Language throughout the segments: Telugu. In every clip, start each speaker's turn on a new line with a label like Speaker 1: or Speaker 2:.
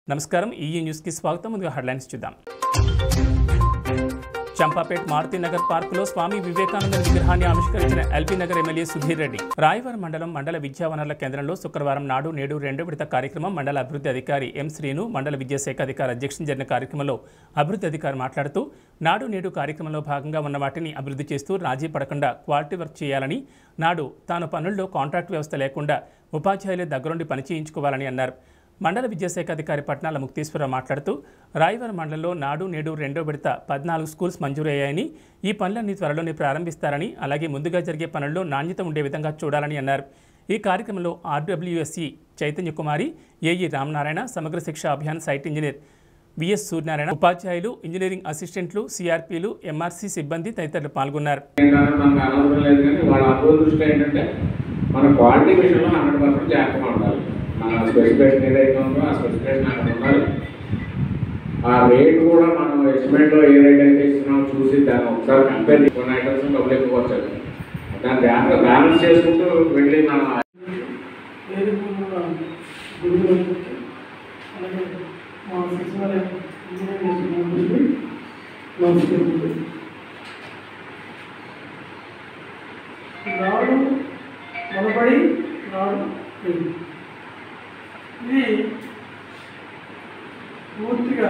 Speaker 1: నమస్కారం ఈ న్యూస్కి స్వాగతం ముందుగా హెడ్లైన్స్ చూద్దాం చంపాపేట్ మారుతి నగర్ పార్కులో స్వామి వివేకానంద విగ్రహాన్ని ఆవిష్కరించిన ఎల్బీ నగర్ ఎమ్మెల్యే సుధీర్ రెడ్డి రాయవరం మండలం మండల విద్యా వనరుల కేంద్రంలో శుక్రవారం నాడు నేడు రెండో విడత కార్యక్రమం మండల అభివృద్ధి అధికారి ఎం శ్రీను మండల విద్యాశాఖ అధికారి అధ్యక్షం జరిగిన కార్యక్రమంలో అభివృద్ధి అధికారి మాట్లాడుతూ నాడు నేడు కార్యక్రమంలో భాగంగా ఉన్న వాటిని అభివృద్ధి చేస్తూ రాజీ పడకుండా క్వాలిటీ వర్క్ చేయాలని నాడు తాను పనుల్లో కాంట్రాక్ట్ వ్యవస్థ లేకుండా ఉపాధ్యాయులే దగ్గరుండి పని చేయించుకోవాలని అన్నారు మండల విద్యాశాఖ అధికారి పట్నాల ముక్తేశ్వరరావు మాట్లాడుతూ రాయవరం మండలంలో నాడు నేడు రెండో విడత పద్నాలుగు స్కూల్స్ మంజూరయ్యాయని ఈ పనులన్నీ త్వరలోనే ప్రారంభిస్తారని అలాగే ముందుగా జరిగే పనుల్లో నాణ్యత ఉండే విధంగా చూడాలని అన్నారు ఈ కార్యక్రమంలో RWSC Chaitanya Kumari AE Ramanarayana Samagra Shiksha Abhiyan site engineer VS Suryanarayana ఉపాధ్యాయులు ఇంజనీరింగ్ అసిస్టెంట్లు సిఆర్పీలు ఎంఆర్సీ సిబ్బంది తదితరులు పాల్గొన్నారు
Speaker 2: ఏంటంటే మనకు అనవసరం లేదు కానీ వాళ్ళ అభివృద్ధి దృష్టి ఏంటంటే మన క్వాలిటీ విషయంలో హండ్రెడ్ పర్సెంట్ జాగ్రత్తగా ఉండాలి మన స్పెసిఫికేషన్ ఏదైతే ఉందో ఆ స్పెసిఫికేషన్ అక్కడ ఉండాలి ఆ రేట్ కూడా మనం ఎస్టిమేట్లో ఏ రేట్ అయితే ఇస్తున్నామో చూసి దాన్ని ఒకసారి కంపేర్ కొన్ని ఐటమ్స్ డబ్బులు ఎక్కువ వచ్చాయి దాన్ని జాగ్రత్త బ్యాలెన్స్ చేసుకుంటూ వెళ్ళి మనం
Speaker 3: వేదికగా గురువులకు అలాగే మా సచివాలయం ఇంజనీరింగ్ చేస్తున్నటువంటి నమస్కారం నాడు మొదపడి నాడు పెళ్ళి ఇది పూర్తిగా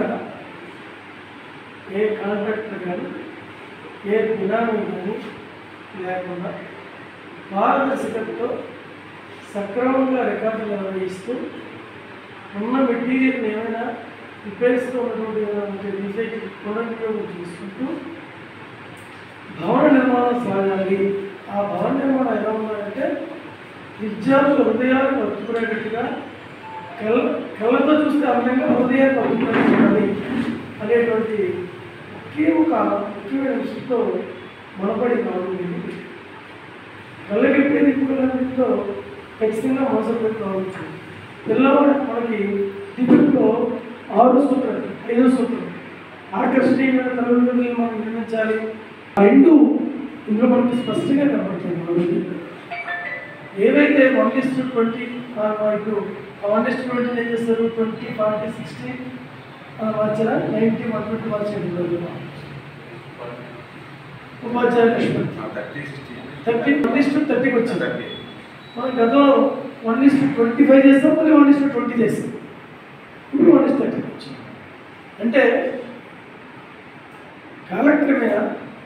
Speaker 3: ఏ కాంట్రాక్టర్ కానీ ఏ బినామీ కానీ లేకుండా పారదర్శకతతో సక్రమంగా రికార్డులు నిర్వహిస్తూ ఉన్న మెటీరియల్ ఏమైనా రిపేర్స్తో ఉన్నటువంటి రీసైట్ పునర్వినియోగం చేసుకుంటూ భవన నిర్మాణం సాగాలి ఆ భవన నిర్మాణం ఎలా ఉండాలంటే విద్యార్థుల హృదయాలకు హత్తుకునేటట్టుగా కళ్ళ కళ్ళతో చూస్తే అందంగా హృదయాన్ని హత్తుకునేది అనేటువంటి ఒకే ఒక ముఖ్యమైన విషయంతో మనపడి బాగుంది కళ్ళకి ఎప్పుడైతే ఇప్పుడు ఖచ్చితంగా మోసం పెట్టుకోవచ్చు పిల్లవాడు మనకి దిగులో ఆరు సూత్రాలు ఐదో సూత్రం ఆకర్షణీయమైన తల్లిదండ్రులు మనం నిర్మించాలి ఆ రెండు ఇందులో మనకి స్పష్టంగా కనబడుతుంది మనకి ఏవైతే వన్ ఇస్ట్ ట్వంటీ ఇప్పుడు వన్ ఇస్ట్ ట్వంటీ ఏం చేస్తారు ట్వంటీ ఫార్టీ సిక్స్టీ మార్చారా నైంటీ వన్ ట్వంటీ మార్చారు ఉపాధ్యాయుల నిష్పత్తి థర్టీ వన్ ఇస్ టు థర్టీకి వచ్చింది మనం గతంలో one is to twenty five చేస్తాం మళ్ళీ వన్ ఇస్ టు ట్వంటీ చేస్తాం ఇప్పుడు వన్ ఇస్ థర్టీకి వచ్చింది అంటే కాలక్రమేణా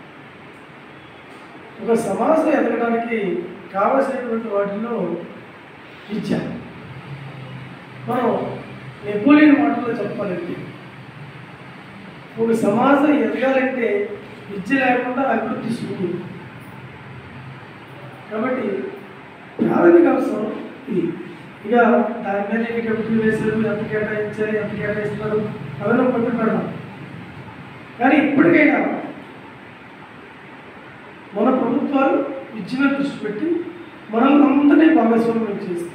Speaker 3: ఒక సమాజం ఎదగడానికి కావలసినటువంటి వాటిలో విద్య మనం నెపోలియన్ మాటల్లో చెప్పాలంటే ఒక సమాజం ఎదగాలంటే విద్య లేకుండా అభివృద్ధి శూన్యం కాబట్టి ప్రాథమిక అవసరం ఇది ఇక దాని మీద ఎన్ని కమిటీలు వేశారు ఎంత కేటాయించారు ఎంత కేటాయిస్తున్నారు అవన్నీ పట్టు పెడదాం కానీ ఇప్పటికైనా మన ప్రభుత్వాలు విద్య మీద దృష్టి పెట్టి మనల్ని అంతనే భాగస్వామ్యం చేస్తూ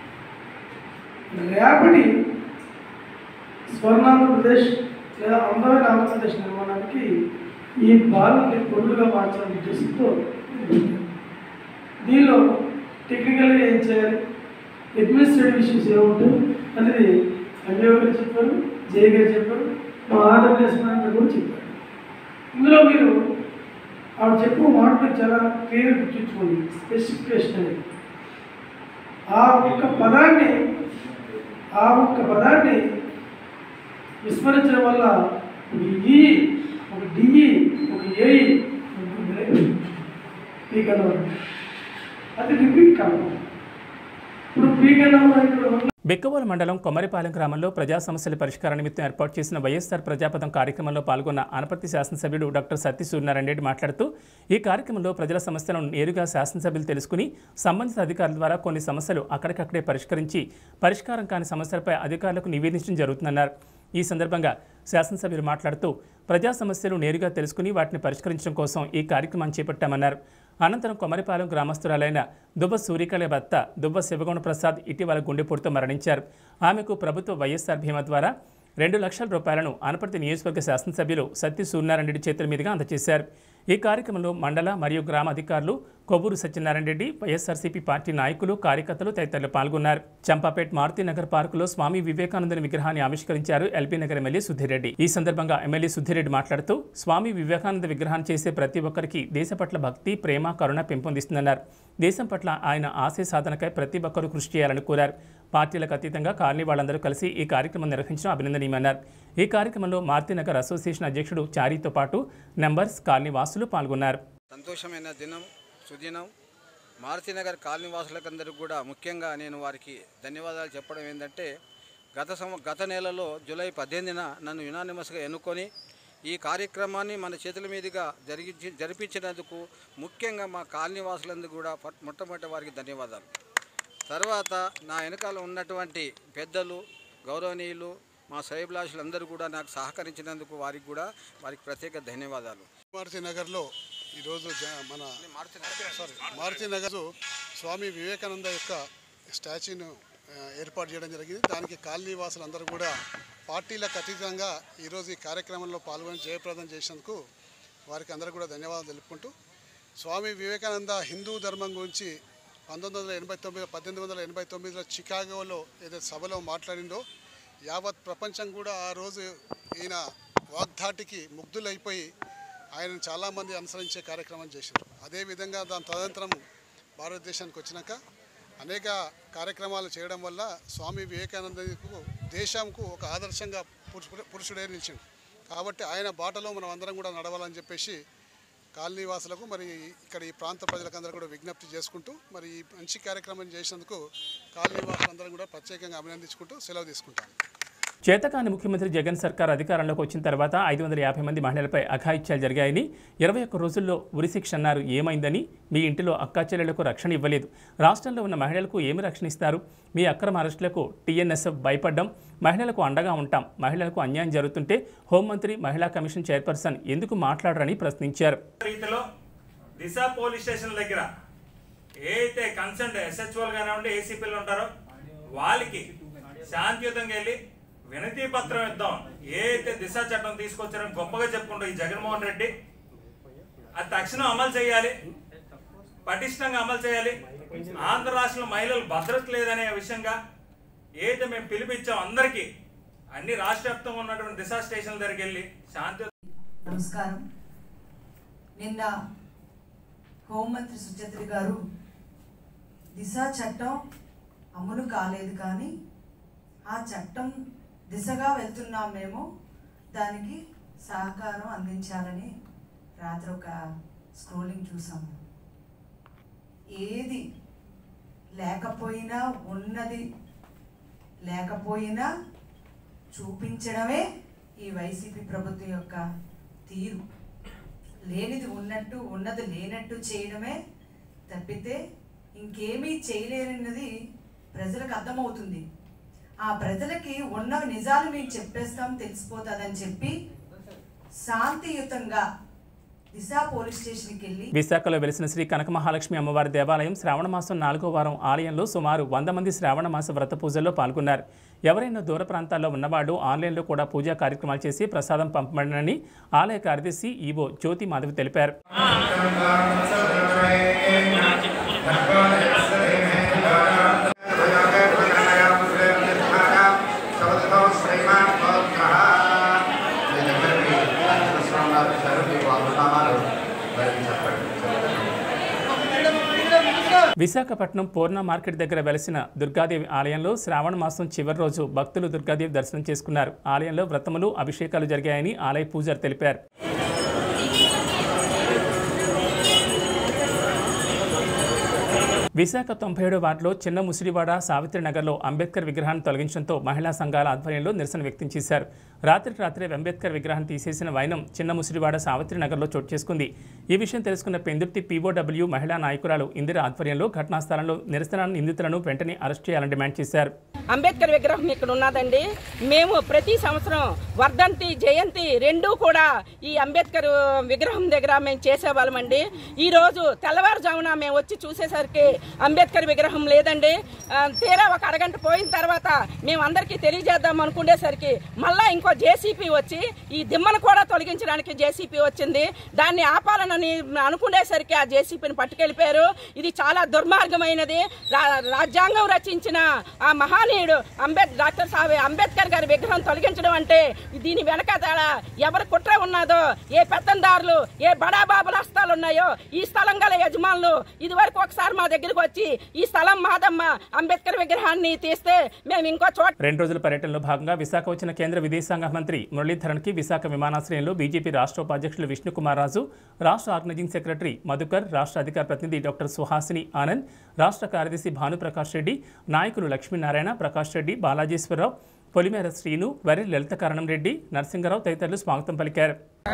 Speaker 3: రేపటి స్వర్ణాంధ్రప్రదేశ్ లేదా అందమైన ఆంధ్రప్రదేశ్ నిర్మాణానికి ఈ బాలని పొరులుగా మార్చాలనే ఉద్దేశంతో దీనిలో టెక్నికల్గా ఏం చేయాలి అడ్మినిస్ట్రేటివ్ ఇష్యూస్ ఏముంటాయి అనేది ఎంఏఓ గారు చెప్పారు జే గారు చెప్పారు మా ఆర్డబ్ల్యూఎస్ మేనేజర్ కూడా చెప్పారు ఇందులో మీరు ఆవిడ చెప్పు మాట మీరు చాలా క్లియర్గా గుర్తుంచుకోండి స్పెసిఫికేషన్ అనేది ఆ ఒక్క పదాన్ని ఆ ఒక్క పదాన్ని విస్మరించడం వల్ల ఒక ఈ ఒక డిఈ ఒక ఏఈ పీక్ అన్నవారు అది రిపీట్ కాదు ఇప్పుడు పీక్ అన్నవారు
Speaker 1: బెక్కవోలు మండలం కొమ్మరిపాలెం గ్రామంలో ప్రజా సమస్యల పరిష్కార నిమిత్తం ఏర్పాటు చేసిన వైఎస్ఆర్ ప్రజాపథం కార్యక్రమంలో పాల్గొన్న అనపర్తి శాసనసభ్యుడు డాక్టర్ సత్య సూర్యనారాయణ రెడ్డి మాట్లాడుతూ ఈ కార్యక్రమంలో ప్రజల సమస్యలను నేరుగా శాసనసభ్యులు తెలుసుకుని సంబంధిత అధికారుల ద్వారా కొన్ని సమస్యలు అక్కడికక్కడే పరిష్కరించి పరిష్కారం కాని సమస్యలపై అధికారులకు నివేదించడం జరుగుతుందన్నారు ఈ సందర్భంగా శాసనసభ్యులు మాట్లాడుతూ ప్రజా సమస్యలు నేరుగా తెలుసుకుని వాటిని పరిష్కరించడం కోసం ఈ కార్యక్రమాన్ని చేపట్టామన్నారు అనంతరం కొమరిపాలెం గ్రామస్తురాలైన దుబ్బ సూర్యకళ భర్త దుబ్బ శివగౌణ ప్రసాద్ ఇటీవల గుండెపోటుతో మరణించారు ఆమెకు ప్రభుత్వ వైఎస్ఆర్ బీమా ద్వారా రెండు లక్షల రూపాయలను అనపర్తి నియోజకవర్గ శాసనసభ్యులు సత్తి సూర్యనారాయణ రెడ్డి చేతుల మీదుగా అందజేశారు ఈ కార్యక్రమంలో మండల మరియు గ్రామ అధికారులు కొవ్వూరు సత్యనారాయణ రెడ్డి వైఎస్ఆర్సీపీ పార్టీ నాయకులు కార్యకర్తలు తదితరులు పాల్గొన్నారు చంపాపేట్ మారుతి నగర్ పార్కులో స్వామి వివేకానందుని విగ్రహాన్ని ఆవిష్కరించారు ఎల్బీ నగర్ ఎమ్మెల్యే సుధీరెడ్డి ఈ సందర్భంగా ఎమ్మెల్యే సుధీరెడ్డి మాట్లాడుతూ స్వామి వివేకానంద విగ్రహాన్ని చేసే ప్రతి ఒక్కరికి దేశ పట్ల భక్తి ప్రేమ కరుణ పెంపొందిస్తుందన్నారు దేశం పట్ల ఆయన ఆశయ సాధనకై ప్రతి ఒక్కరూ కృషి చేయాలని కోరారు పార్టీలకు అతీతంగా కాలనీ వాళ్ళందరూ కలిసి ఈ కార్యక్రమం నిర్వహించడం అభినందనీయమన్నారు ఈ కార్యక్రమంలో మారుతినగర్ అసోసియేషన్ అధ్యక్షుడు చారీతో పాటు నంబర్స్ కాలనీ వాసులు పాల్గొన్నారు
Speaker 4: సంతోషమైన దినం సుదినం మారుతినగర్ కాలనీవాసులకందరికీ కూడా ముఖ్యంగా నేను వారికి ధన్యవాదాలు చెప్పడం ఏంటంటే గత సం గత నెలలో జూలై పద్దెనిమిదిన నన్ను యునానిమస్గా ఎన్నుకొని ఈ కార్యక్రమాన్ని మన చేతుల మీదుగా జరిగించి జరిపించినందుకు ముఖ్యంగా మా కాలనీవాసులందరూ కూడా పట్- మొట్టమొదటి వారికి ధన్యవాదాలు తర్వాత నా వెనకాల ఉన్నటువంటి పెద్దలు గౌరవనీయులు మా సైబ్లాషులందరూ కూడా నాకు సహకరించినందుకు వారికి కూడా వారికి ప్రత్యేక ధన్యవాదాలు
Speaker 5: మారుతి నగర్లో ఈరోజు జ మన సారీ మారుతి నగర్ స్వామి వివేకానంద యొక్క స్టాచ్యూను ఆ, ఏర్పాటు చేయడం జరిగింది దానికి కాలనీ వాసులందరూ కూడా పార్టీలకు అతీతంగా ఈరోజు ఈ కార్యక్రమంలో పాల్గొని జయప్రదం చేసినందుకు వారికి అందరూ కూడా ధన్యవాదాలు తెలుపుకుంటూ స్వామి వివేకానంద హిందూ ధర్మం గురించి పంతొమ్మిది వందల ఎనభై తొమ్మిది పద్దెనిమిది వందల ఎనభై తొమ్మిదిలో చికాగోలో ఏదైతే సభలో మాట్లాడిందో యావత్ ప్రపంచం కూడా ఆ రోజు ఈయన వాగ్ధాటికి ముగ్ధులైపోయి ఆయన చాలామంది అనుసరించే కార్యక్రమం చేశారు అదేవిధంగా దాని తదనంతరం భారతదేశానికి వచ్చినాక అనేక కార్యక్రమాలు చేయడం వల్ల స్వామి వివేకానందకు దేశంకు ఒక ఆదర్శంగా పురుషు పురుషుడే నిలిచింది కాబట్టి ఆయన బాటలో మనం అందరం కూడా నడవాలని చెప్పేసి కాలనీ వాసులకు మరి ఇక్కడ ఈ ప్రాంత ప్రజలకందరూ కూడా విజ్ఞప్తి చేసుకుంటూ మరి ఈ మంచి కార్యక్రమం చేసినందుకు కాలనీ వాసులందరం కూడా ప్రత్యేకంగా అభినందించుకుంటూ సెలవు తీసుకుంటాను
Speaker 1: చేతకాని ముఖ్యమంత్రి జగన్ సర్కార్ అధికారంలోకి వచ్చిన తర్వాత ఐదు వందల యాభై మంది మహిళలపై అఘాయిత్యాలు జరిగాయని ఇరవై ఒక్క రోజుల్లో ఉరిశిక్ష అన్నారు ఏమైందని మీ ఇంటిలో అక్కా చెల్లెలకు రక్షణ ఇవ్వలేదు రాష్ట్రంలో ఉన్న మహిళలకు ఏమి రక్షణ ఇస్తారు మీ అక్రమ అరెస్టులకు టీఎన్ఎస్ఎఫ్ భయపడ్డం మహిళలకు అండగా ఉంటాం మహిళలకు అన్యాయం జరుగుతుంటే హోంమంత్రి మహిళా కమిషన్ చైర్పర్సన్ ఎందుకు మాట్లాడరని ప్రశ్నించారు
Speaker 6: రీతిలో దిశ పోలీస్ స్టేషన్ దగ్గర ఏ అయితే కన్సర్న్ ఎస్హెచ్ఓలు కానివ్వండి ఏసీపీలు ఉంటారో వాళ్ళకి శాంతియుతంగా వెళ్ళి వినతి పత్రం ఇద్దాం ఏ అయితే దిశ చట్టం తీసుకొచ్చారని గొప్పగా చెప్పుకుంటూ ఈ జగన్మోహన్ రెడ్డి అది తక్షణం అమలు చేయాలి పటిష్టంగా అమలు చేయాలి ఆంధ్ర రాష్ట్రంలో మహిళలు భద్రత లేదనే విషయంగా ఏదైతే మేము పిలిపించాం అందరికీ అన్ని రాష్ట్ర వ్యాప్తంగా ఉన్నటువంటి దిశ స్టేషన్ల దగ్గరికి వెళ్ళి శాంతి
Speaker 7: నమస్కారం నిన్న హోంమంత్రి సుచత్రి గారు దిశ చట్టం అమలు కాలేదు కానీ ఆ చట్టం దిశగా వెళ్తున్నాం మేము దానికి సహకారం అందించాలని రాత్రి ఒక స్క్రోలింగ్ చూసాము ఏది లేకపోయినా ఉన్నది లేకపోయినా చూపించడమే ఈ వైసీపీ ప్రభుత్వం యొక్క తీరు లేనిది ఉన్నట్టు ఉన్నది లేనట్టు చేయడమే తప్పితే ఇంకేమీ చేయలేరన్నది ప్రజలకు అర్థమవుతుంది ఆ ప్రజలకి ఉన్న నిజాలు మేము చెప్పేస్తాం తెలిసిపోతుందని చెప్పి శాంతియుతంగా దిశ పోలీస్ స్టేషన్కి వెళ్ళి
Speaker 1: విశాఖలో వెలిసిన శ్రీ కనక మహాలక్ష్మి అమ్మవారి దేవాలయం శ్రావణ మాసం నాలుగో వారం ఆలయంలో సుమారు వంద మంది శ్రావణ మాస వ్రత పూజల్లో పాల్గొన్నారు ఎవరైనా దూర ప్రాంతాల్లో ఉన్నవాళ్ళు ఆన్లైన్లో కూడా పూజా కార్యక్రమాలు చేసి ప్రసాదం పంపబడినని ఆలయ కార్యదర్శి ఈవో జ్యోతి మాధవి తెలిపారు విశాఖపట్నం పూర్ణ మార్కెట్ దగ్గర వెలసిన దుర్గాదేవి ఆలయంలో శ్రావణ మాసం చివరి రోజు భక్తులు దుర్గాదేవి దర్శనం చేసుకున్నారు ఆలయంలో వ్రతములు అభిషేకాలు జరిగాయని ఆలయ పూజారి తెలిపారు విశాఖ తొంభై ఏడో వార్డులో చిన్న ముసిరివాడ సావిత్రి నగర్లో అంబేద్కర్ విగ్రహాన్ని తొలగించడంతో మహిళా సంఘాల ఆధ్వర్యంలో నిరసన వ్యక్తం చేశారు రాత్రికి రాత్రే అంబేద్కర్ విగ్రహాన్ని తీసేసిన వైనం చిన్న ముసిరివాడ సావిత్రి నగర్లో చోటు చేసుకుంది ఈ విషయం తెలుసుకున్న పెందుర్తి పీఓడబ్ల్యూ మహిళా నాయకురాలు ఇందిర ఆధ్వర్యంలో ఘటనా స్థలంలో నిరసన నిందితులను వెంటనే అరెస్ట్ చేయాలని డిమాండ్ చేశారు
Speaker 8: అంబేద్కర్ విగ్రహం ఇక్కడ ఉన్నదండి మేము ప్రతి సంవత్సరం వర్ధంతి జయంతి రెండూ కూడా ఈ అంబేద్కర్ విగ్రహం దగ్గర మేము చేసేవాళ్ళమండి ఈ రోజు తెల్లవారుజామున మేము వచ్చి చూసేసరికి అంబేద్కర్ విగ్రహం లేదండి ఆ, తీరా ఒక అరగంట పోయిన తర్వాత మేము అందరికీ తెలియజేద్దాం అనుకునేసరికి మళ్ళా ఇంకో జేసీపీ వచ్చి ఈ దిమ్మను కూడా తొలగించడానికి జేసీపీ వచ్చింది దాన్ని ఆపాలని అనుకునేసరికి ఆ జేసీపీని పట్టుకెళ్ళిపోయారు ఇది చాలా దుర్మార్గమైనది రా- రాజ్యాంగం రచించిన ఆ మహానీయుడు అంబేద్ డాక్టర్ సాహెబ్ అంబేద్కర్ గారి విగ్రహం తొలగించడం అంటే దీని వెనకాల ఎవరి కుట్ర ఉన్నదో ఏ పెత్తందారులు ఏ బడాబాబుల హస్తాలు ఉన్నాయో ఈ స్థలం గల యజమానులు ఇది వరకు ఒకసారి మా దగ్గరికి వచ్చి ఈ స్థలం మాదమ్మ అంబేద్కర్ విగ్రహాన్ని తీస్తే మేము ఇంకో చోట
Speaker 1: రెండు రోజుల పర్యటనలో భాగంగా విశాఖ వచ్చిన కేంద్ర విదేశాంగ మంత్రి మురళీధరన్కి విశాఖ విమానాశ్రయంలో బీజేపీ రాష్ట్ర ఉపాధ్యక్షులు విష్ణుకుమార్ రాజు రాష్ట్ర ఆర్గనైజింగ్ సెక్రటరీ మధుకర్ రాష్ట్ర అధికార ప్రతినిధి డాక్టర్ సుహాసిని ఆనంద్ రాష్ట్ర కార్యదర్శి భానుప్రకాష్ రెడ్డి నాయకులు లక్ష్మీనారాయణ ప్రకాష్ రెడ్డి బాలాజీశ్వరరావు పొలిమేర శ్రీను వరి లలిత కారణం రెడ్డి నరసింగరావు తదితరులు స్వాగతం పలికారు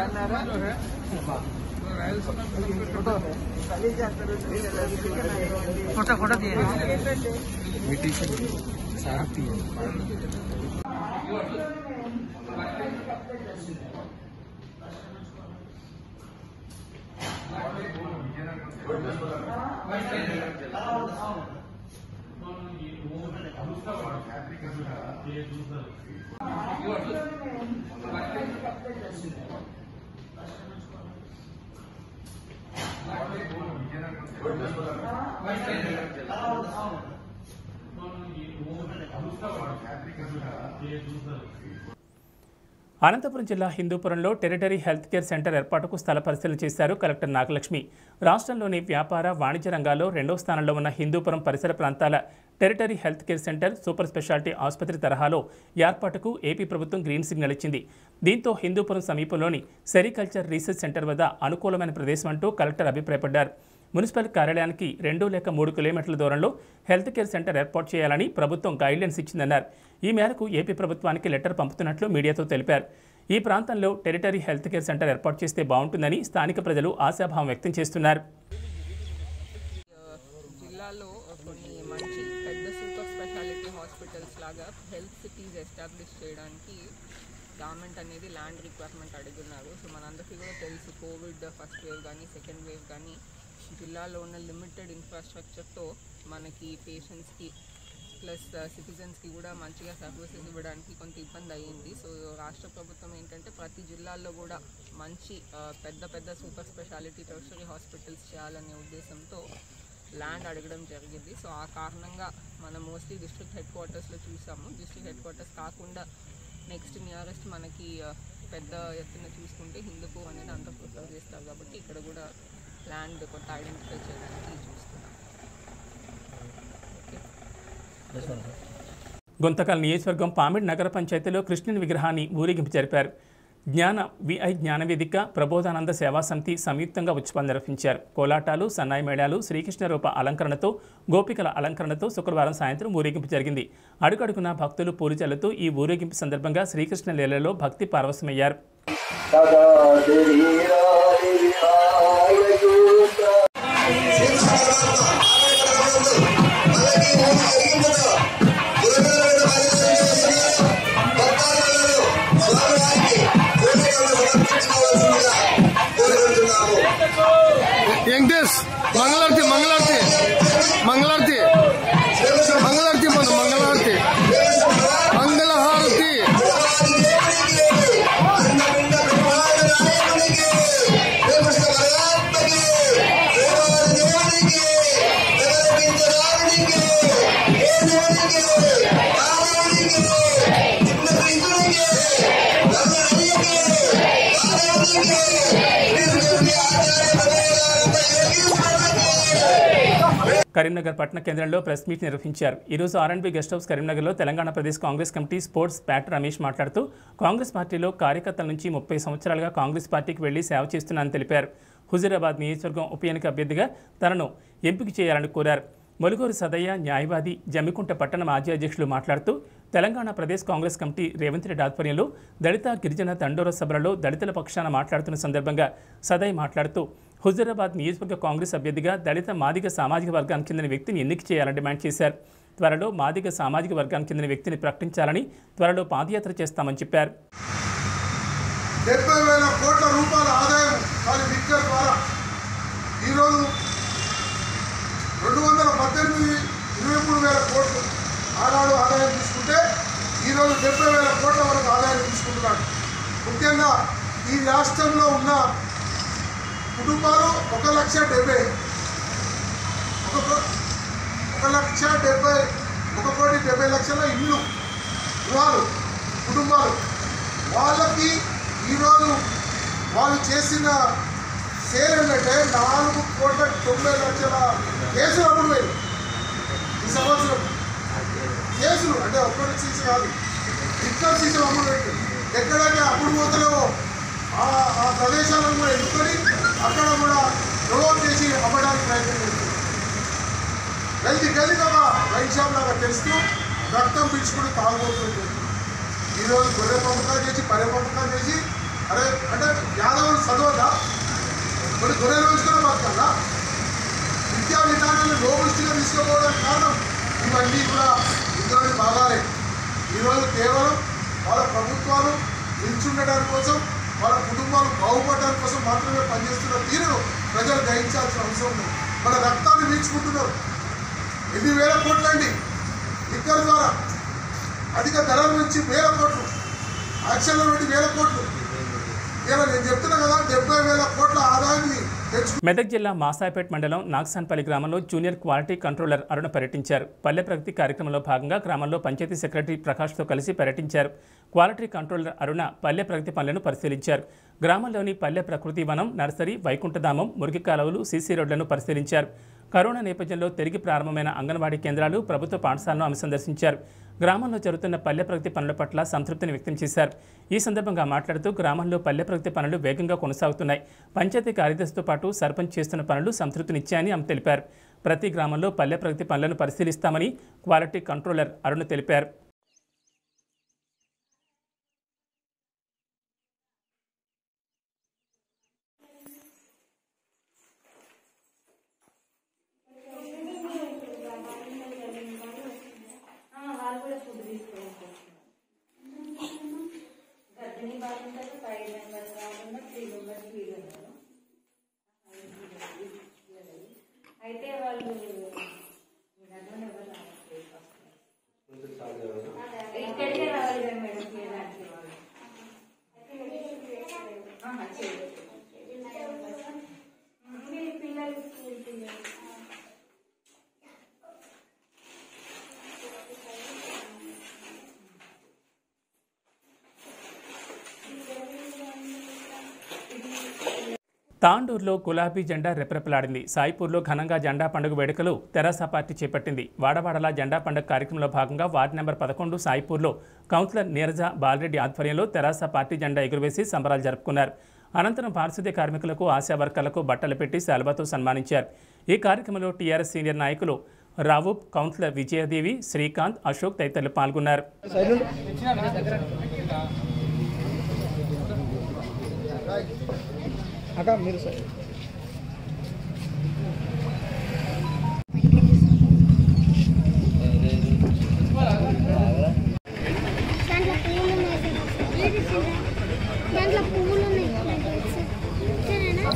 Speaker 1: అనంతపురం జిల్లా హిందూపురంలో టెరిటరీ హెల్త్ కేర్ సెంటర్ ఏర్పాటుకు స్థల పరిశీలన చేశారు కలెక్టర్ నాగలక్ష్మి రాష్ట్రంలోని వ్యాపార వాణిజ్య రంగాల్లో రెండో స్థానంలో ఉన్న హిందూపురం పరిసర ప్రాంతాల tertiary health care centre super speciality ఆసుపత్రి తరహాలో ఏర్పాటుకు ఏపీ ప్రభుత్వం గ్రీన్ సిగ్నల్ ఇచ్చింది దీంతో హిందూపురం సమీపంలోని సెరికల్చర్ రీసెర్చ్ సెంటర్ వద్ద అనుకూలమైన ప్రదేశం అంటూ కలెక్టర్ అభిప్రాయపడ్డారు మున్సిపల్ కార్యాలయానికి రెండు లేక మూడు కిలోమీటర్ల దూరంలో హెల్త్ కేర్ సెంటర్ ఏర్పాటు చేయాలని ప్రభుత్వం గైడ్లైన్స్ ఇచ్చిందన్నారు ఈ మేరకు ఏపీ ప్రభుత్వానికి లెటర్ పంపుతున్నట్లు మీడియాతో తెలిపారు ఈ ప్రాంతంలో టెరిటరీ హెల్త్ కేర్ సెంటర్ ఏర్పాటు చేస్తే బాగుంటుందని స్థానిక ప్రజలు ఆశాభావం వ్యక్తం చేస్తున్నారు
Speaker 9: జిల్లాలో కొన్ని మంచి పెద్ద సూపర్ స్పెషాలిటీ హాస్పిటల్స్ లాగా హెల్త్ సిటీస్ ఎస్టాబ్లిష్ చేయడానికి గవర్నమెంట్ అనేది ల్యాండ్ రిక్వైర్మెంట్ అడుగున్నారు సో మనందరికీ కూడా తెలుసు కోవిడ్ ఫస్ట్ వేవ్ కానీ సెకండ్ వేవ్ కానీ జిల్లాలో ఉన్న లిమిటెడ్ ఇన్ఫ్రాస్ట్రక్చర్తో మనకి పేషెంట్స్కి ప్లస్ సిటిజన్స్కి కూడా మంచిగా సర్వీసెస్ ఇవ్వడానికి కొంత ఇబ్బంది అయ్యింది సో రాష్ట్ర ప్రభుత్వం ఏంటంటే ప్రతి జిల్లాల్లో కూడా మంచి ఆ, పెద్ద పెద్ద సూపర్ స్పెషాలిటీ టెరిటరీ హాస్పిటల్స్ చేయాలనే ఉద్దేశంతో ల్యాండ్ అడగడం జరిగింది సో ఆ కారణంగా మనం మోస్ట్లీ డిస్ట్రిక్ట్ హెడ్ క్వార్టర్స్లో చూసాము డిస్ట్రిక్ట్ హెడ్ క్వార్టర్స్ కాకుండా నెక్స్ట్ నియరెస్ట్ మనకి ఆ, పెద్ద ఎత్తున చూసుకుంటే హిందూపు అనేది అంత ప్రిఫర్ చేస్తారు కాబట్టి ఇక్కడ కూడా ల్యాండ్ కొంత ఐడెంటిఫై చేయడానికి చూస్తున్నాం
Speaker 1: గుంతకల్ నియోజకవర్గం పామిడి నగర పంచాయతీలో కృష్ణుని విగ్రహాన్ని ఊరేగింపు జరిపారు జ్ఞాన విఐ జ్ఞానవేదిక ప్రబోధానంద సేవా సమితి సంయుక్తంగా ఉత్సవాలు నిర్వహించారు కోలాటాలు సన్నాయి మేళాలు శ్రీకృష్ణ రూప అలంకరణతో గోపికల అలంకరణతో శుక్రవారం సాయంత్రం ఊరేగింపు జరిగింది అడుగడుగున భక్తులు పూరిచలతో ఈ ఊరేగింపు సందర్భంగా శ్రీకృష్ణ లీలలో భక్తి పారవశమయ్యారు
Speaker 10: వెంకటేష్ మంగళారతి మంగళారతి మంగళారతి మంగళారతి మన మంగళారతి మంగళహారతి
Speaker 1: కరీంనగర్ పట్టణ కేంద్రంలో ప్రెస్ మీట్ నిర్వహించారు ఈరోజు ఆర్ఎండ్బి గెస్ట్ హౌస్ కరీంనగర్లో తెలంగాణ ప్రదేశ్ కాంగ్రెస్ కమిటీ స్పోర్ట్స్ ప్యాట్ రమేష్ మాట్లాడుతూ కాంగ్రెస్ పార్టీలో కార్యకర్తల నుంచి ముప్పై సంవత్సరాలుగా కాంగ్రెస్ పార్టీకి వెళ్లి సేవ చేస్తున్నానని తెలిపారు హుజూరాబాద్ నియోజకవర్గం ఉప ఎన్నిక అభ్యర్థిగా తనను ఎంపిక చేయాలని కోరారు మొలుగూరు సదయ్య న్యాయవాది జమ్మికుంట పట్టణ మాజీ అధ్యక్షులు మాట్లాడుతూ తెలంగాణ ప్రదేశ్ కాంగ్రెస్ కమిటీ రేవంత్ రెడ్డి ఆధ్వర్యంలో దళిత గిరిజన దండోర సభలలో దళితుల పక్షాన మాట్లాడుతున్న సందర్భంగా సదయ్ మాట్లాడుతూ హుజూరాబాద్ నియోజకవర్గ కాంగ్రెస్ అభ్యర్థిగా దళిత మాదిగ సామాజిక వర్గానికి చెందిన వ్యక్తిని ఎన్నిక చేయాలని డిమాండ్ చేశారు త్వరలో మాదిగ సామాజిక వర్గానికి చెందిన వ్యక్తిని ప్రకటించాలని త్వరలో పాదయాత్ర చేస్తామని చెప్పారు
Speaker 10: డెబ్బై వేల కోట్ల రూపాయల ఆదాయం వారి మిక్చర్ ద్వారా ఈరోజు రెండు వందల పద్దెనిమిది ఇరవై మూడు వేల కోట్ల తీసుకుంటే ఈరోజు డెబ్బై వేల కోట్ల వరకు ఆదాయం తీసుకుంటున్నాడు ముఖ్యంగా ఈ రాష్ట్రంలో ఉన్న కుటుంబాలు ఒక లక్ష డెబ్బై ఒక ఒక లక్ష డెబ్బై ఒక కోటి డెబ్బై లక్షల ఇల్లు గృహాలు కుటుంబాలు వాళ్ళకి ఈరోజు వాళ్ళు చేసిన సేల్ ఏంటంటే నాలుగు కోట్ల తొంభై లక్షల కేసులు అప్పుడు పోయి ఈ సంవత్సరం కేసులు అంటే ఒక్కటి సీసీ కాదు ఇద్దరు సీసీలు అమ్ముడు పెట్టారు ఎక్కడైతే అప్పుడు పోతలేవో ఆ ఆ ప్రదేశాలను కూడా ఎన్నుకొని అక్కడ కూడా డెవలప్ చేసి అమ్మడానికి ప్రయత్నం చేస్తారు గల్లి గల్లికి ఒక వైన్ షాప్ లాగా తెరుస్తూ రక్తం పీల్చుకుని తాగుబోతుంది ఈరోజు గొర్రె పంపకాలు చేసి పరే పంపకాలు చేసి అరే అంటే యాదవులు చదవద్దా కొన్ని గొర్రెలు ఉంచుకునే బతకాలా విద్యా విధానాన్ని లోపుష్టిగా తీసుకోపోవడానికి కారణం ఇవన్నీ కూడా ఇందులోని భాగాలే ఈరోజు కేవలం వాళ్ళ ప్రభుత్వాలు నిల్చుండడానికి కోసం వాళ్ళ కుటుంబాలు బాగుపడడానికి కోసం మాత్రమే పనిచేస్తున్న తీరును ప్రజలు గ్రహించాల్సిన అవసరం ఉంది మన రక్తాన్ని పీల్చుకుంటున్నారు ఎన్ని వేల కోట్లండి లిక్కర్ ద్వారా అధిక ధరల నుంచి వేల కోట్లు యాక్షన్ల నుండి వేల కోట్లు ఇలా నేను చెప్తున్నా కదా డెబ్బై వేల కోట్ల ఆదాయాన్ని తెచ్చు
Speaker 1: మెదక్ జిల్లా మాసాపేట్ మండలం నాగ్సాన్పల్లి గ్రామంలో జూనియర్ క్వాలిటీ కంట్రోలర్ అరుణ పర్యటించారు పల్లె ప్రగతి కార్యక్రమంలో భాగంగా గ్రామంలో పంచాయతీ సెక్రటరీ ప్రకాష్తో కలిసి పర్యటించారు క్వాలిటీ కంట్రోలర్ అరుణ పల్లె ప్రగతి పనులను పరిశీలించారు గ్రామంలోని పల్లె ప్రకృతి వనం నర్సరీ వైకుంఠధామం మురికి కాలువలు సీసీ రోడ్లను పరిశీలించారు కరోనా నేపథ్యంలో తిరిగి ప్రారంభమైన అంగన్వాడీ కేంద్రాలు ప్రభుత్వ పాఠశాలను ఆమె సందర్శించారు గ్రామంలో జరుగుతున్న పల్లె ప్రగతి పనుల పట్ల సంతృప్తిని వ్యక్తం చేశారు ఈ సందర్భంగా మాట్లాడుతూ గ్రామంలో పల్లె ప్రగతి పనులు వేగంగా కొనసాగుతున్నాయి పంచాయతీ కార్యదర్శితో పాటు సర్పంచ్ చేస్తున్న పనులు సంతృప్తినిచ్చాయని ఆమె తెలిపారు ప్రతి గ్రామంలో పల్లె ప్రగతి పనులను పరిశీలిస్తామని క్వాలిటీ కంట్రోలర్ అరుణ తెలిపారు
Speaker 11: అయితే వాళ్ళు ఇక్కడికే రావాలి కదా మేడం చేయడానికి ఆహా, చేయొచ్చు. మీ పిల్లలు స్కూల్ పిల్లలు
Speaker 1: తాండూరులో గులాబీ జెండా రెపరెపలాడింది సాయిపూర్లో ఘనంగా జెండా పండుగ వేడుకలు తెరాస పార్టీ చేపట్టింది వాడవాడలా జెండా పండుగ కార్యక్రమంలో భాగంగా వార్డు నెంబర్ పదకొండు సాయిపూర్లో కౌన్సిలర్ నీరజ బాలరెడ్డి ఆధ్వర్యంలో తెరాస పార్టీ జెండా ఎగురవేసి సంబరాలు జరుపుకున్నారు అనంతరం పారిశుద్ధ్య కార్మికులకు ఆశా వర్కర్లకు బట్టలు పెట్టి శాలువాతో సన్మానించారు ఈ కార్యక్రమంలో టీఆర్ఎస్ సీనియర్ నాయకులు రావూబ్ కౌన్సిలర్ విజయదేవి శ్రీకాంత్ అశోక్ తదితరులు పాల్గొన్నారు
Speaker 12: అక్క మీరు సార్
Speaker 13: దాంట్లో పువ్వులు ఉన్నాయి సార్. దాంట్లో పువ్వులు ఉన్నాయి సరేనా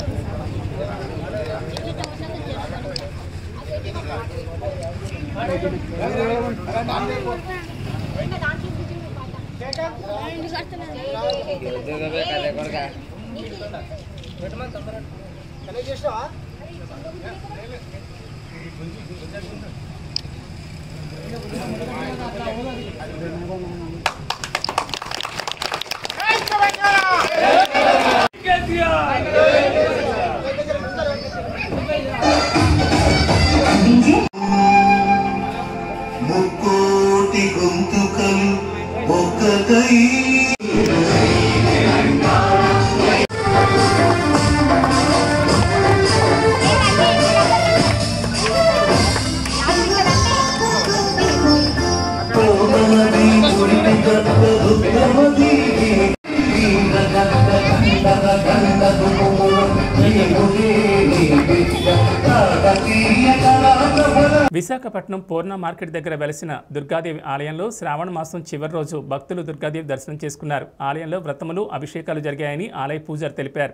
Speaker 14: ముక్కోటి గొంతుకలు ఒక్కటై కోమలది గుడిని గద్ద దుర్గమది
Speaker 1: విశాఖపట్నం పూర్ణ మార్కెట్ దగ్గర వెలసిన దుర్గాదేవి ఆలయంలో శ్రావణ మాసం చివరి రోజు భక్తులు దుర్గాదేవి దర్శనం చేసుకున్నారు ఆలయంలో వ్రతములు అభిషేకాలు జరిగాయని ఆలయ పూజారి తెలిపారు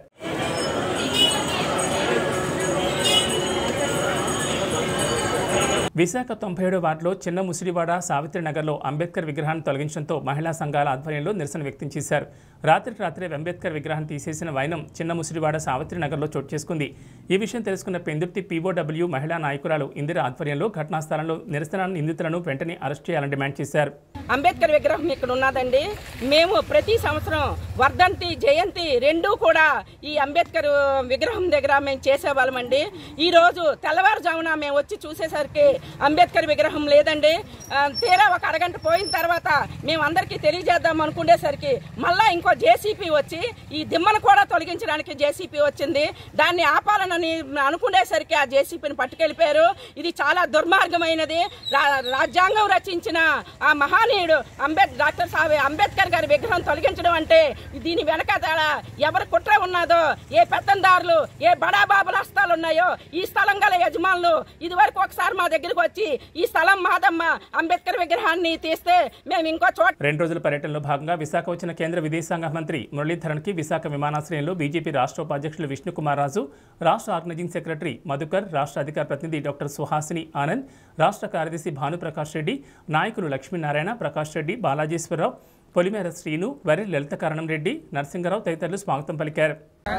Speaker 1: విశాఖ తొంభై ఏడో వార్డులో చిన్న ముసిడివాడ సావిత్రి నగర్లో అంబేద్కర్ విగ్రహాన్ని తొలగించడంతో మహిళా సంఘాల ఆధ్వర్యంలో నిరసన వ్యక్తం చేశారు రాత్రికి రాత్రే అంబేద్కర్ విగ్రహం తీసేసిన వైనం చిన్న ముసిడివాడ సావిత్రి నగర్లో చోటు చేసుకుంది ఈ విషయం తెలుసుకున్న పెందుర్తి పీఓడబ్ల్యూ మహిళా నాయకురాలు ఇందిర ఆధ్వర్యంలో ఘటనా స్థలంలో నిరసన నిందితులను వెంటనే అరెస్ట్ చేయాలని డిమాండ్ చేశారు
Speaker 8: అంబేద్కర్ విగ్రహం ఇక్కడ ఉన్నదండి మేము ప్రతి సంవత్సరం వర్ధంతి జయంతి రెండూ కూడా ఈ అంబేద్కర్ విగ్రహం దగ్గర మేము చేసేవాళ్ళమండి ఈ రోజు తెల్లవారుజామున మేము వచ్చి చూసేసరికి అంబేద్కర్ విగ్రహం లేదండి ఆ, తీరా ఒక అరగంట పోయిన తర్వాత మేము అందరికీ తెలియజేద్దాం అనుకునేసరికి మళ్ళా ఇంకో జేసీపీ వచ్చి ఈ దిమ్మను కూడా తొలగించడానికి జేసీపీ వచ్చింది దాన్ని ఆపాలనని అనుకునేసరికి ఆ జేసీపీని పట్టుకెళ్ళిపోయారు ఇది చాలా దుర్మార్గమైనది రా- రాజ్యాంగం రచించిన ఆ మహానీయుడు అంబేద్ డాక్టర్ సాహెబ్ అంబేద్కర్ గారి విగ్రహం తొలగించడం అంటే దీని వెనకాల ఎవరి కుట్ర ఉన్నదో ఏ పెత్తందారులు ఏ బడాబాబుల హస్తాలు ఉన్నాయో ఈ స్థలం గల యజమానులు ఇది వరకు ఒకసారి మా దగ్గరికి వచ్చి ఈ స్థలం మాదమ్మ అంబేద్కర్ విగ్రహాన్ని తీస్తే మేము ఇంకో చోట
Speaker 1: రెండు రోజుల పర్యటనలో భాగంగా విశాఖ వచ్చిన కేంద్ర విదేశాంగ మంత్రి మురళీధరన్కి విశాఖ విమానాశ్రయంలో బీజేపీ రాష్ట్ర ఉపాధ్యక్షులు విష్ణుకుమార్ రాజు రాష్ట్ర ఆర్గనైజింగ్ సెక్రటరీ మధుకర్ రాష్ట్ర అధికార ప్రతినిధి డాక్టర్ సుహాసిని ఆనంద్ రాష్ట్ర కార్యదర్శి భానుప్రకాష్ రెడ్డి నాయకులు లక్ష్మీనారాయణ ప్రకాష్ రెడ్డి బాలాజీశ్వరరావు పొలిమేర శ్రీను వరి లలిత కరణం రెడ్డి నరసింగరావు తదితరులు స్వాగతం పలికారు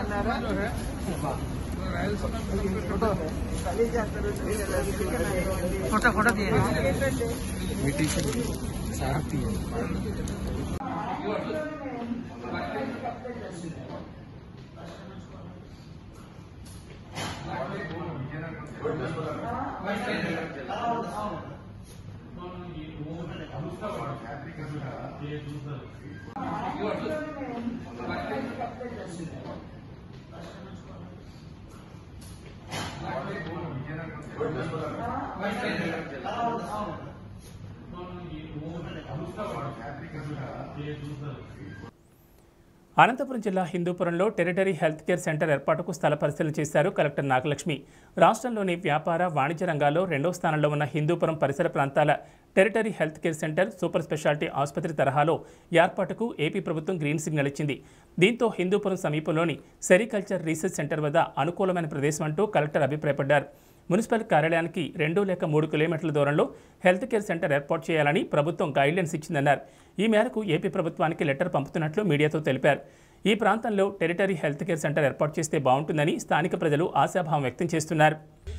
Speaker 1: అనంతపురం జిల్లా హిందూపురంలో టెరిటరీ హెల్త్ కేర్ సెంటర్ ఏర్పాటుకు స్థల పరిశీలన చేశారు కలెక్టర్ నాగలక్ష్మి రాష్ట్రంలోని వ్యాపార వాణిజ్య రంగాల్లో రెండో స్థానంలో ఉన్న హిందూపురం పరిసర ప్రాంతాల tertiary health care centre super speciality ఆసుపత్రి తరహాలో ఏర్పాటుకు ఏపీ ప్రభుత్వం గ్రీన్ సిగ్నల్ ఇచ్చింది దీంతో హిందూపురం సమీపంలోని సెరికల్చర్ రీసెర్చ్ సెంటర్ వద్ద అనుకూలమైన ప్రదేశం అంటూ కలెక్టర్ అభిప్రాయపడ్డారు మున్సిపల్ కార్యాలయానికి రెండు లేక మూడు కిలోమీటర్ల దూరంలో హెల్త్ కేర్ సెంటర్ ఏర్పాటు చేయాలని ప్రభుత్వం గైడ్లైన్స్ ఇచ్చిందన్నారు ఈ మేరకు ఏపీ ప్రభుత్వానికి లెటర్ పంపుతున్నట్లు మీడియాతో తెలిపారు ఈ ప్రాంతంలో టెరిటరీ హెల్త్ కేర్ సెంటర్ ఏర్పాటు చేస్తే బాగుంటుందని స్థానిక ప్రజలు ఆశాభావం వ్యక్తం చేస్తున్నారు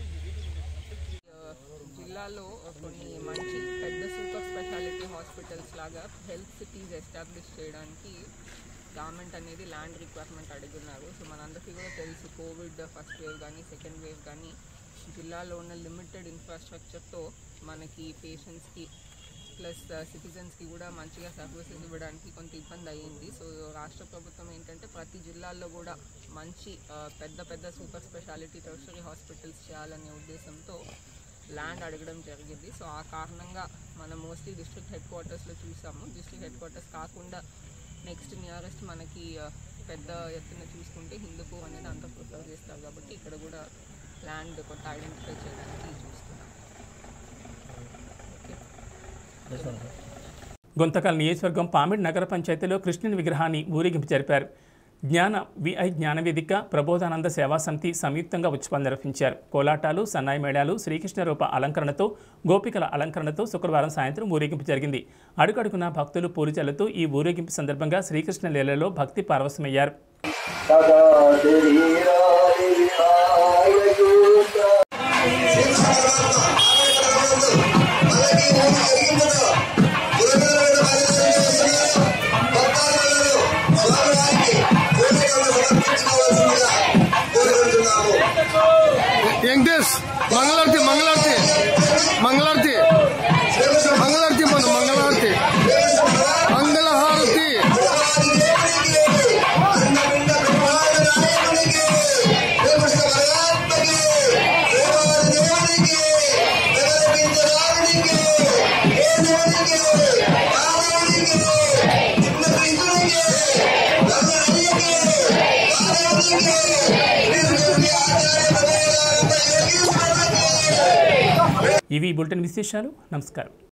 Speaker 9: జిల్లాలో కొన్ని మంచి పెద్ద సూపర్ స్పెషాలిటీ హాస్పిటల్స్ లాగా హెల్త్ సిటీస్ ఎస్టాబ్లిష్ చేయడానికి గవర్నమెంట్ అనేది ల్యాండ్ రిక్వైర్మెంట్ అడుగున్నారు సో మనందరికీ కూడా తెలుసు కోవిడ్ ఫస్ట్ వేవ్ కానీ సెకండ్ వేవ్ కానీ జిల్లాలో ఉన్న లిమిటెడ్ ఇన్ఫ్రాస్ట్రక్చర్తో మనకి పేషెంట్స్కి ప్లస్ సిటిజన్స్కి కూడా మంచిగా సర్వీసెస్ ఇవ్వడానికి కొంత ఇబ్బంది అయ్యింది సో రాష్ట్ర ప్రభుత్వం ఏంటంటే ప్రతి జిల్లాల్లో కూడా మంచి ఆ, పెద్ద పెద్ద సూపర్ స్పెషాలిటీ టెరిటరీ హాస్పిటల్స్ చేయాలనే ఉద్దేశంతో ల్యాండ్ అడగడం జరిగింది సో ఆ కారణంగా మనం మోస్ట్లీ డిస్ట్రిక్ట్ హెడ్ క్వార్టర్స్లో చూసాము డిస్ట్రిక్ట్ హెడ్ క్వార్టర్స్ కాకుండా నెక్స్ట్ నియరెస్ట్ మనకి ఆ, పెద్ద ఎత్తున చూసుకుంటే హిందూపూర్ అనేది అంత ప్రిఫర్ చేస్తారు కాబట్టి ఇక్కడ కూడా ల్యాండ్ కొంత ఐడెంటిఫై చేయడానికి చూస్తున్నాం
Speaker 1: గుంతకల్ నియోజకవర్గం పామిడి నగర పంచాయతీలో కృష్ణుని విగ్రహాన్ని ఊరేగింపు జరిపారు జ్ఞాన విఐ జ్ఞానవేదిక ప్రబోధానంద సేవా సమితి సంయుక్తంగా ఉత్సవాలు నిర్వహించారు కోలాటాలు సన్నాయి మేళాలు శ్రీకృష్ణ రూప అలంకరణతో గోపికల అలంకరణతో శుక్రవారం సాయంత్రం ఊరేగింపు జరిగింది అడుగడుగున భక్తులు పూరిచలతో ఈ ఊరేగింపు సందర్భంగా శ్రీకృష్ణ లీలలో భక్తి పారవశమయ్యారు
Speaker 10: వెంకటేష్ మంగళారతి మంగళారతి మంగళారతి మంగళారతి మన మంగళారతి మంగళహారతి
Speaker 1: ఇవి బులెటిన్ విశేషాలు నమస్కారం